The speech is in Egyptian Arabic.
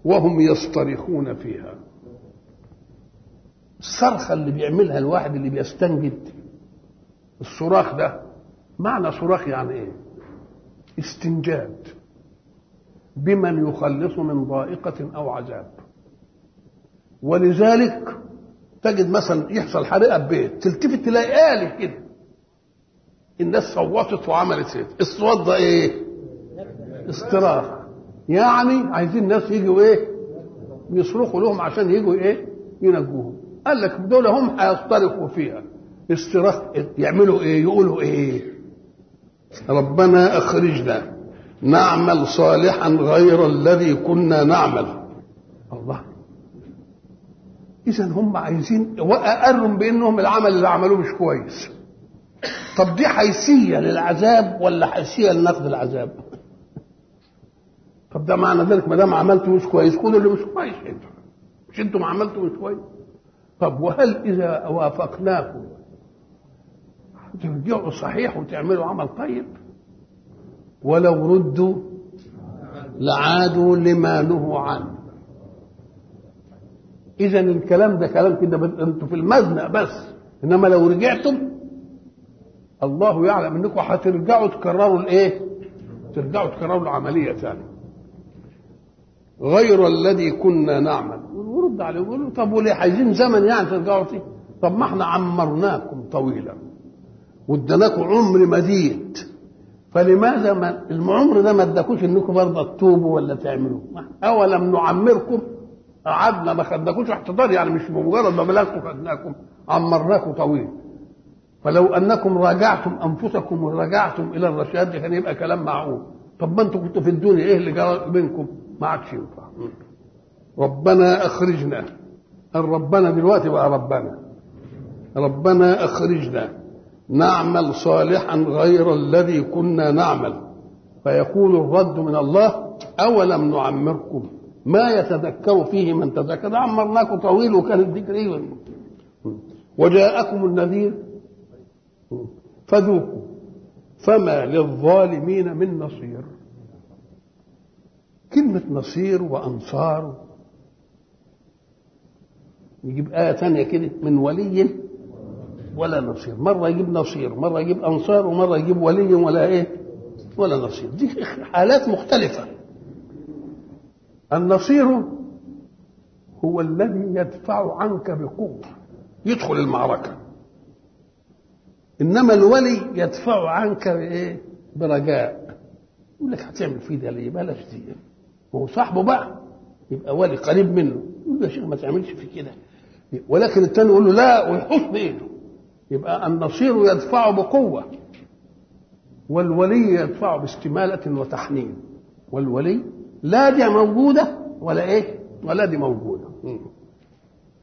وهم يصطرخون فيها الصرخة اللي بيعملها الواحد اللي بيستنجد الصراخ ده معنى صراخ يعني ايه استنجاد بمن يخلص من ضائقة أو عذاب ولذلك تجد مثلا يحصل حريقة ببيت تلتفت تلاقي آلة كده الناس صوتت وعملت ايه الصوت ده ايه استراخ يعني عايزين الناس يجوا ايه يصرخوا لهم عشان يجوا ايه ينجوهم قال لك دول هم هيصطرخوا فيها استراخ يعملوا ايه يقولوا ايه ربنا اخرجنا نعمل صالحا غير الذي كنا نعمل الله اذا هم عايزين واقروا بانهم العمل اللي عملوه مش كويس طب دي حيثيه للعذاب ولا حيثيه لنقد العذاب طب ده معنى ذلك ما دام عملته مش كويس كل اللي مش كويس انتوا مش انتوا ما عملتوا مش كويس طب وهل اذا وافقناكم ترجعوا صحيح وتعملوا عمل طيب ولو ردوا لعادوا لما نهوا عنه اذا الكلام ده كلام كده انتوا في المزنق بس انما لو رجعتم الله يعلم انكم هترجعوا تكرروا الايه ترجعوا تكرروا العمليه ثانيه غير الذي كنا نعمل ورد عليه يقول طب وليه عايزين زمن يعني ترجعوا فيه طب ما احنا عمرناكم طويلا واديناكم عمر مديد فلماذا ما العمر ده ما اداكوش انكم برضه تتوبوا ولا تعملوا اولم نعمركم قعدنا ما خدناكوش احتضار يعني مش بمجرد ما بلغتوا خدناكم عمرناكم طويل فلو انكم راجعتم انفسكم ورجعتم الى الرشاد كان يبقى كلام معقول طب ما انتم كنتوا في الدنيا ايه اللي جرى بينكم ما عادش ينفع ربنا اخرجنا ربنا دلوقتي بقى ربنا ربنا اخرجنا نعمل صالحا غير الذي كنا نعمل فيكون الرد من الله اولم نعمركم ما يتذكر فيه من تذكر عمرناكم طويل وكان الذكر ايه وجاءكم النذير فذوقوا فما للظالمين من نصير كلمة نصير وأنصار يجيب آية ثانية كده من ولي ولا نصير مرة يجيب نصير مرة يجيب أنصار ومرة يجيب ولي ولا إيه ولا نصير دي حالات مختلفة النصير هو الذي يدفع عنك بقوة يدخل المعركة إنما الولي يدفع عنك بإيه برجاء يقول لك هتعمل فيه ده ليه بلاش دي هو صاحبه بقى يبقى ولي قريب منه يقول له يا شيخ ما تعملش في كده ولكن الثاني يقول له لا ويحط بايده يبقى النصير يدفع بقوه والولي يدفع باستمالة وتحنين والولي لا دي موجودة ولا ايه ولا دي موجودة